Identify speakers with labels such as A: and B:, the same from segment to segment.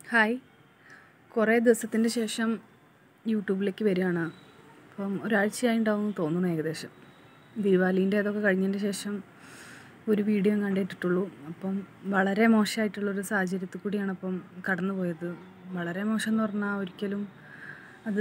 A: hi കുറേ ദിവസത്തിൻ്റെ ശേഷം യൂട്യൂബിലേക്ക് വരികയാണ് അപ്പം ഒരാഴ്ചയായി ഉണ്ടാവും എന്ന് തോന്നുന്നു ഏകദേശം ദീപാവലീൻ്റെ അതൊക്കെ കഴിഞ്ഞതിൻ്റെ ശേഷം ഒരു വീഡിയോ ഞാൻ കണ്ടിട്ടുള്ളൂ അപ്പം വളരെ മോശമായിട്ടുള്ളൊരു സാഹചര്യത്തിൽ കൂടിയാണ് അപ്പം കടന്നു പോയത് വളരെ മോശം എന്ന് പറഞ്ഞാൽ ഒരിക്കലും അത്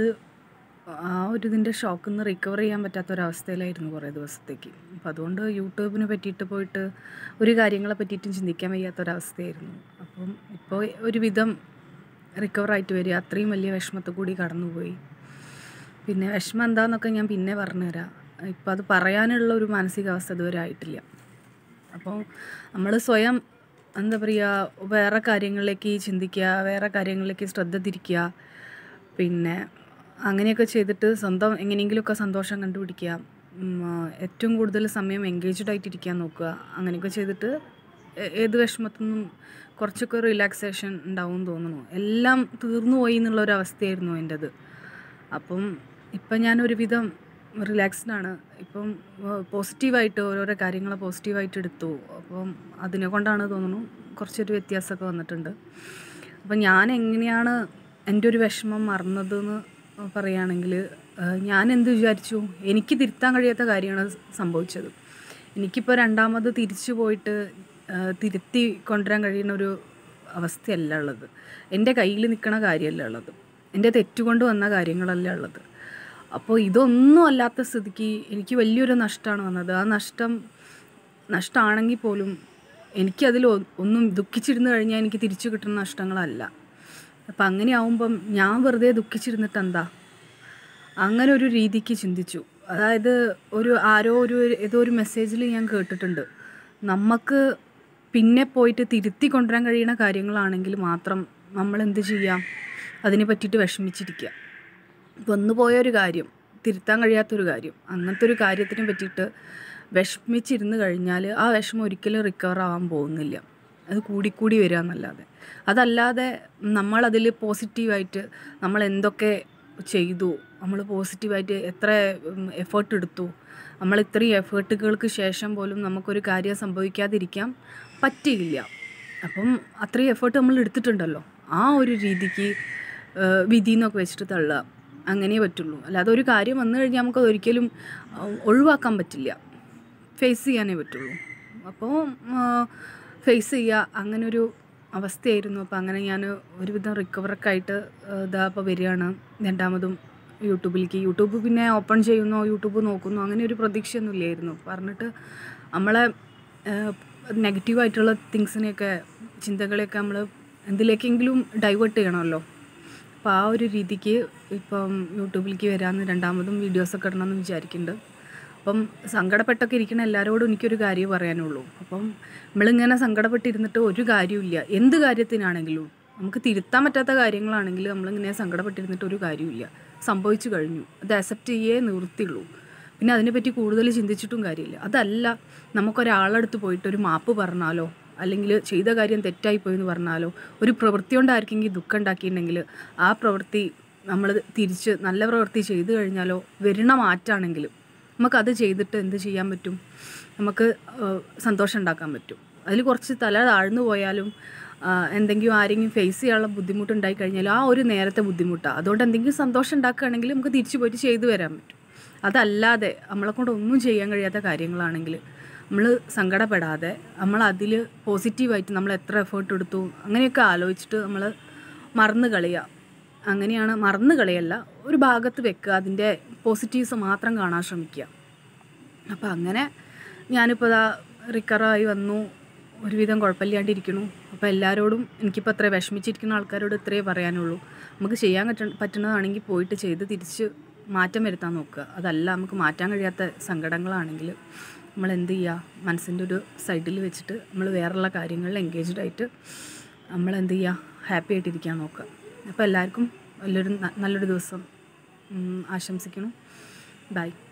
A: ആ ഒരു ഇതിൻ്റെ ഷോക്കിൽ നിന്ന് റിക്കവർ ചെയ്യാൻ പറ്റാത്തൊരവസ്ഥയിലായിരുന്നു കുറേ ദിവസത്തേക്ക് അപ്പം അതുകൊണ്ട് യൂട്യൂബിനെ പറ്റിയിട്ട് പോയിട്ട് ഒരു കാര്യങ്ങളെ പറ്റിയിട്ടും ചിന്തിക്കാൻ വയ്യാത്തൊരവസ്ഥയായിരുന്നു അപ്പം ഇപ്പോൾ ഒരുവിധം റിക്കവറായിട്ട് വരിക അത്രയും വലിയ വിഷമത്തിൽ കൂടി കടന്നുപോയി പിന്നെ വിഷമം എന്താണെന്നൊക്കെ ഞാൻ പിന്നെ പറഞ്ഞുതരാം ഇപ്പം അത് പറയാനുള്ള ഒരു മാനസികാവസ്ഥ ഇതുവരെ ആയിട്ടില്ല അപ്പോൾ നമ്മൾ സ്വയം എന്താ പറയുക വേറെ കാര്യങ്ങളിലേക്ക് ചിന്തിക്കുക വേറെ കാര്യങ്ങളിലേക്ക് ശ്രദ്ധ തിരിക്കുക പിന്നെ അങ്ങനെയൊക്കെ ചെയ്തിട്ട് സ്വന്തം എങ്ങനെയെങ്കിലുമൊക്കെ സന്തോഷം കണ്ടുപിടിക്കുക ഉം, ആ, ഏറ്റവും കൂടുതൽ സമയം എൻഗേജ്ഡ് ആയിട്ടിരിക്കാൻ നോക്കുക അങ്ങനെയൊക്കെ ചെയ്തിട്ട് ഏ- ഏത് വിഷമത്തിൽ നിന്നും കുറച്ചൊക്കെ റിലാക്സേഷൻ ഉണ്ടാവും എന്ന് തോന്നുന്നു എല്ലാം തീർന്നു പോയി എന്നുള്ളൊരവസ്ഥയായിരുന്നു എൻ്റെത് അപ്പം ഇപ്പം ഞാൻ ഒരുവിധം റിലാക്സ്ഡ് ആണ് ഇപ്പം പോസിറ്റീവായിട്ട് ഓരോരോ കാര്യങ്ങൾ പോസിറ്റീവായിട്ട് എടുത്തു അപ്പം അതിനെ കൊണ്ടാണ് തോന്നുന്നു കുറച്ചൊരു വ്യത്യാസമൊക്കെ വന്നിട്ടുണ്ട് അപ്പം ഞാൻ എങ്ങനെയാണ് എൻ്റെ ഒരു വിഷമം മറന്നതെന്ന് പറയുകയാണെങ്കിൽ ഞാൻ എന്ത് വിചാരിച്ചു എനിക്ക് തിരുത്താൻ കഴിയാത്ത കാര്യമാണ് സംഭവിച്ചത് എനിക്കിപ്പോൾ രണ്ടാമത് തിരിച്ചു പോയിട്ട് ആ, തിരുത്തി കൊണ്ടുവരാൻ കഴിയുന്ന ഒരു അവസ്ഥയല്ല ഉള്ളത് എൻ്റെ കയ്യിൽ നിൽക്കണ കാര്യമല്ല ഉള്ളത് എൻ്റെ തെറ്റുകൊണ്ട് വന്ന കാര്യങ്ങളല്ല ഉള്ളത് അപ്പോൾ ഇതൊന്നും അല്ലാത്ത സ്ഥിതിക്ക് എനിക്ക് വലിയൊരു നഷ്ടമാണ് വന്നത് ആ നഷ്ടം നഷ്ടമാണെങ്കിൽ പോലും എനിക്കതിൽ ഒ- ഒന്നും ദുഃഖിച്ചിരുന്ന് കഴിഞ്ഞാൽ എനിക്ക് തിരിച്ചു കിട്ടുന്ന നഷ്ടങ്ങളല്ല അപ്പം അങ്ങനെ ആവുമ്പം ഞാൻ വെറുതെ ദുഃഖിച്ചിരുന്നിട്ട് എന്താ അങ്ങനെ ഒരു രീതിക്ക് ചിന്തിച്ചു അതായത് ഒരു ആരോ ഒരു ഏതോ ഒരു മെസ്സേജിൽ ഞാൻ കേട്ടിട്ടുണ്ട് നമുക്ക് പിന്നെ പോയിട്ട് തിരുത്തി കൊണ്ടുവരാൻ കഴിയുന്ന കാര്യങ്ങളാണെങ്കിൽ മാത്രം നമ്മൾ എന്ത് ചെയ്യാം അതിനെ പറ്റിയിട്ട് വിഷമിച്ചിരിക്കുക വന്നു പോയ ഒരു കാര്യം തിരുത്താൻ കഴിയാത്തൊരു കാര്യം അങ്ങനത്തെ ഒരു കാര്യത്തിനെ പറ്റിയിട്ട് വിഷമിച്ചിരുന്ന് കഴിഞ്ഞാൽ ആ വിഷമം ഒരിക്കലും റിക്കവർ ആവാൻ പോകുന്നില്ല അത് കൂടിക്കൂടി വരിക എന്നല്ലാതെ അതല്ലാതെ നമ്മളതിൽ പോസിറ്റീവായിട്ട് നമ്മൾ എന്തൊക്കെ ചെയ്തു നമ്മൾ പോസിറ്റീവായിട്ട് എത്ര എഫേർട്ട് എടുത്തു നമ്മൾ ഇത്രയും എഫേർട്ടുകൾക്ക് ശേഷം പോലും നമുക്കൊരു കാര്യം സംഭവിക്കാതിരിക്കാൻ പറ്റിയില്ല അപ്പം അത്രയും എഫേർട്ട് നമ്മൾ എടുത്തിട്ടുണ്ടല്ലോ ആ ഒരു രീതിക്ക് ഏഹ് വിധി എന്നൊക്കെ വെച്ചിട്ട് തള്ളുക അങ്ങനെ പറ്റുള്ളൂ അല്ലാതെ ഒരു കാര്യം വന്നു കഴിഞ്ഞാൽ നമുക്ക് ഒരിക്കലും അഹ് ഒഴിവാക്കാൻ പറ്റില്ല ഫേസ് ചെയ്യാനേ പറ്റുള്ളൂ അപ്പോൾ ഫേസ് ചെയ്യുക അങ്ങനെ ഒരു അവസ്ഥയായിരുന്നു അപ്പോൾ അങ്ങനെ ഞാൻ ഒരുവിധം റിക്കവറൊക്കെ ആയിട്ട് ഏഹ് ഇതാ ഇപ്പോൾ വരികയാണ് രണ്ടാമതും യൂട്യൂബിലേക്ക് യൂട്യൂബ് പിന്നെ ഓപ്പൺ ചെയ്യുന്നോ യൂട്യൂബ് നോക്കുന്നോ അങ്ങനെ ഒരു പ്രതീക്ഷയൊന്നുമില്ലായിരുന്നു പറഞ്ഞിട്ട് നമ്മളെ നെഗറ്റീവായിട്ടുള്ള തിങ്സിനെയൊക്കെ ചിന്തകളെയൊക്കെ നമ്മൾ എന്തിലേക്കെങ്കിലും ഡൈവേർട്ട് ചെയ്യണമല്ലോ അപ്പോൾ ആ ഒരു രീതിക്ക് ഇപ്പം യൂട്യൂബിലേക്ക് വരാമെന്ന് രണ്ടാമതും വീഡിയോസൊക്കെ ഇടണമെന്ന് വിചാരിക്കുന്നുണ്ട് അപ്പം സങ്കടപ്പെട്ടൊക്കെ ഇരിക്കുന്ന എല്ലാവരോടും എനിക്കൊരു കാര്യം പറയാനുള്ളൂ അപ്പം നമ്മളിങ്ങനെ സങ്കടപ്പെട്ടിരുന്നിട്ട് ഒരു കാര്യമില്ല എന്ത് കാര്യത്തിനാണെങ്കിലും നമുക്ക് തിരുത്താൻ പറ്റാത്ത കാര്യങ്ങളാണെങ്കിൽ നമ്മളിങ്ങനെ സങ്കടപ്പെട്ടിരുന്നിട്ട് ഒരു കാര്യമില്ല സംഭവിച്ചു കഴിഞ്ഞു അത് അക്സെപ്റ്റ് ചെയ്യേ നിവൃത്തിയുള്ളൂ പിന്നെ അതിനെപ്പറ്റി കൂടുതൽ ചിന്തിച്ചിട്ടും കാര്യമില്ല അതല്ല നമുക്കൊരാളടുത്ത് പോയിട്ട് ഒരു മാപ്പ് പറഞ്ഞാലോ അല്ലെങ്കിൽ ചെയ്ത കാര്യം തെറ്റായി പോയി എന്ന് പറഞ്ഞാലോ ഒരു പ്രവൃത്തി കൊണ്ടായിരിക്കെങ്കിൽ ദുഃഖം ഉണ്ടാക്കിയിട്ടുണ്ടെങ്കിൽ ആ പ്രവൃത്തി നമ്മൾ തിരിച്ച് നല്ല പ്രവൃത്തി ചെയ്തു കഴിഞ്ഞാലോ വരുന്ന മാറ്റാണെങ്കിൽ നമുക്കത് ചെയ്തിട്ട് എന്ത് ചെയ്യാൻ പറ്റും നമുക്ക് ഏഹ്, സന്തോഷം ഉണ്ടാക്കാൻ പറ്റും അതിൽ കുറച്ച് തല താഴ്ന്നു പോയാലും ആ, എന്തെങ്കിലും ആരെങ്കിലും ഫേസ് ചെയ്യാനുള്ള ബുദ്ധിമുട്ടുണ്ടായി കഴിഞ്ഞാൽ ആ ഒരു നേരത്തെ ബുദ്ധിമുട്ടാണ് അതുകൊണ്ട് എന്തെങ്കിലും സന്തോഷം ഉണ്ടാക്കുകയാണെങ്കിൽ നമുക്ക് തിരിച്ചു പോയിട്ട് ചെയ്തു വരാൻ പറ്റും അതല്ലാതെ നമ്മളെ കൊണ്ട് ഒന്നും ചെയ്യാൻ കഴിയാത്ത കാര്യങ്ങളാണെങ്കിൽ നമ്മൾ സങ്കടപ്പെടാതെ നമ്മൾ അതിൽ പോസിറ്റീവായിട്ട് നമ്മൾ എത്ര എഫേർട്ട് എടുത്തു അങ്ങനെയൊക്കെ ആലോചിച്ചിട്ട് നമ്മൾ മറന്നു കളയുക അങ്ങനെയാണ് മറന്നു കളയല്ല ഒരു ഭാഗത്ത് വെക്കുക അതിൻ്റെ പോസിറ്റീവ്സ് മാത്രം കാണാൻ ശ്രമിക്കുക അപ്പോൾ അങ്ങനെ ഞാനിപ്പോൾ ഇതാ റിക്കവറായി വന്നു ഒരുവിധം കുഴപ്പമില്ലാണ്ടിരിക്കണു അപ്പോൾ എല്ലാവരോടും എനിക്കിപ്പോൾ അത്ര വിഷമിച്ചിരിക്കുന്ന ആൾക്കാരോട് ഇത്രയേ പറയാനുള്ളൂ നമുക്ക് ചെയ്യാൻ പറ്റ പറ്റുന്നതാണെങ്കിൽ പോയിട്ട് ചെയ്ത് തിരിച്ച് മാറ്റം വരുത്താൻ നോക്കുക അതല്ല നമുക്ക് മാറ്റാൻ കഴിയാത്ത സങ്കടങ്ങളാണെങ്കിൽ നമ്മൾ എന്ത് ചെയ്യുക മനസ്സിൻ്റെ ഒരു സൈഡിൽ വെച്ചിട്ട് നമ്മൾ വേറെയുള്ള കാര്യങ്ങളിൽ എൻഗേജ്ഡ് ആയിട്ട് നമ്മൾ എന്ത് ചെയ്യുക ഹാപ്പി ആയിട്ടിരിക്കാൻ നോക്കുക അപ്പോൾ എല്ലാവർക്കും നല്ലൊരു നല്ലൊരു ദിവസം ഉം, ആശംസിക്കുന്നു ബൈ